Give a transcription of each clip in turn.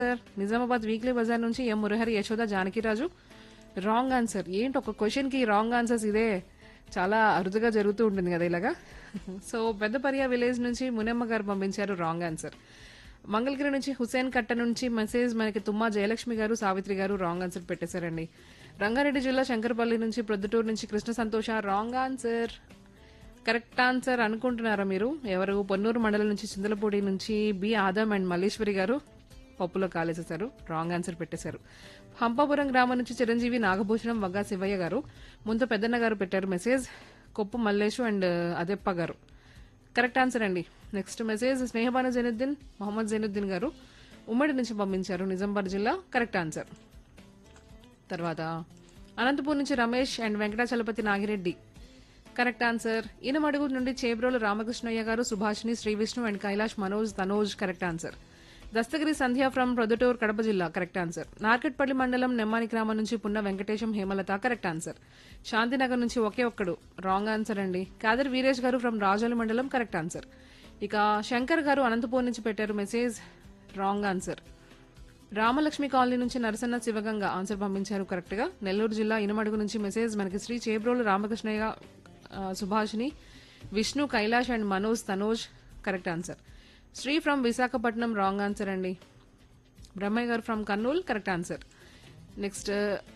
sir Nizamabad weekly Bazar నుంచి M Murahari Yashoda Janakiraju wrong answer ఏంటి ఒక క్వశ్చన్ కి రాంగ్ ఆన్సర్స్ ఇదే చాలా అరుదుగా జరుగుతూ ఉంటుంది కదా ఇలాగా సో పెద్దపర్య విలేజ్ నుంచి మునమ్మ గారు పంపించారు రాంగ్ ఆన్సర్ మంగళగిరి నుంచి హుసేన్ కట్ట నుంచి మెసేజ్ మనకి తుమ్మా జయలక్ష్మి గారు సావిత్రి గారు రాంగ్ ఆన్సర్ పెట్టేశారండి రంగారెడ్డి జిల్లా శంకరపల్లి నుంచి ప్రొద్దుటూరు నుంచి కృష్ణ సంతోష రాంగ్ ఆన్సర్ కరెక్ట్ ఆన్సర్ అనుకుంటున్నారా మీరు ఎవరు పొన్నూరు మండలం నుంచి చింతలపూడి నుంచి బి ఆదం అండ్ మల్లేశ్వరి గారు పప్పులో కాలేసేశారు రాంగ్ ఆన్సర్ పెట్టేశారు హంపాపురం గ్రామం నుంచి చిరంజీవి నాగభూషణం వగ్గా శివయ్య గారు ముందు పెద్దన్న గారు పెట్టారు మెసేజ్ కొప్పు Mallesh and Adeppa garu correct answer అండి నెక్స్ట్ మెసేజ్ స్నేహబాను జైనుద్దీన్ మొహమ్మద్ జైనుద్దీన్ గారు ఉమ్మడి నుంచి పంపించారు నిజామాబాద్ జిల్లా కరెక్ట్ ఆన్సర్ తర్వాత అనంతపూర్ నుంచి Ramesh and Venkatachalapathi Nagireddy correct answer Inamadugu నుండి Chebrolu Ramakrishnaiah garu Subhashini Shri Vishnu and Kailash Manoj Tanoj correct answer Dastagiri Sandhya from Proddatur Kadapa జిల్లా కరెక్ట్ ఆన్సర్ నార్కెట్పల్లి మండలం నెమ్మాని గ్రామం నుంచి పున్న వెంకటేశం హేమలత కరెక్ట్ ఆన్సర్ శాంతినగర్ నుంచి ఒకే ఒక్కడు రాంగ్ ఆన్సర్ అండి కాదర్ వీరేష్ గారు ఫ్రమ్ రాజోలి మండలం కరెక్ట్ ఆన్సర్ ఇక శంకర్ గారు అనంతపూర్ నుంచి పెట్టారు message wrong answer Ramalakshmi colony నుంచి నరసన్న శివగంగ ఆన్సర్ పంపించారు కరెక్ట్ గా నెల్లూరు జిల్లా ఇనమడుగు నుంచి మెసేజ్ మనకి శ్రీ చేబ్రోలు రామకృష్ణయ్య ఆ, Subhashini Vishnu Kailash and Manoj Tanoj correct answer Shri from Visakhapatnam wrong answer అండి Brahmaiah garu from Kurnool correct answer next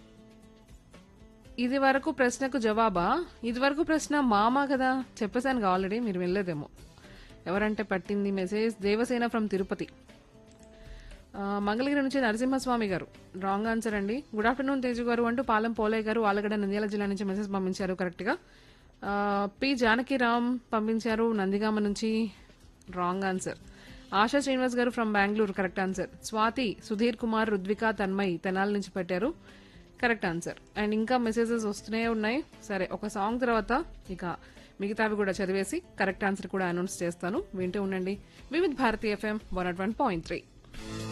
ఇది వరకు ప్రశ్నకు జవాబా ఇది వరకు ప్రశ్న మామ కదా చెప్పేశాను ఆల్రెడీ మీరు వెళ్ళలేదేమో ఎవరంటే పట్టింది మెసేజ్ దేవసేన ఫ్రమ్ తిరుపతి ఆ, మంగళగిరి నుంచి నరసింహస్వామి గారు రాంగ్ ఆన్సర్ అండి గుడ్ ఆఫ్టర్నూన్ తేజు గారు అంటూ పాలెం పోలయ్య గారు ఆలగడ నంద్యాల జిల్లా నుంచి మెసేజ్ పంపించారు కరెక్ట్గా ఆ, పి జానకిరామ్ పంపించారు నందిగామ నుంచి రాంగ్ ఆన్సర్ ఆశా శ్రీనివాస్ గారు from Bengaluru correct answer Swathi Sudheer Kumar Rudvika Tanmay Tenali నుంచి పెట్టారు కరెక్ట్ ఆన్సర్ అండ్ ఇంకా మెసేజెస్ వస్తూనే ఉన్నాయి సరే ఒక సాంగ్ తర్వాత ఇక మిగతావి కూడా చదివేసి కరెక్ట్ ఆన్సర్ కూడా అనౌన్స్ చేస్తాను వింటూ ఉండండి Vividh Bharati FM one naught one point three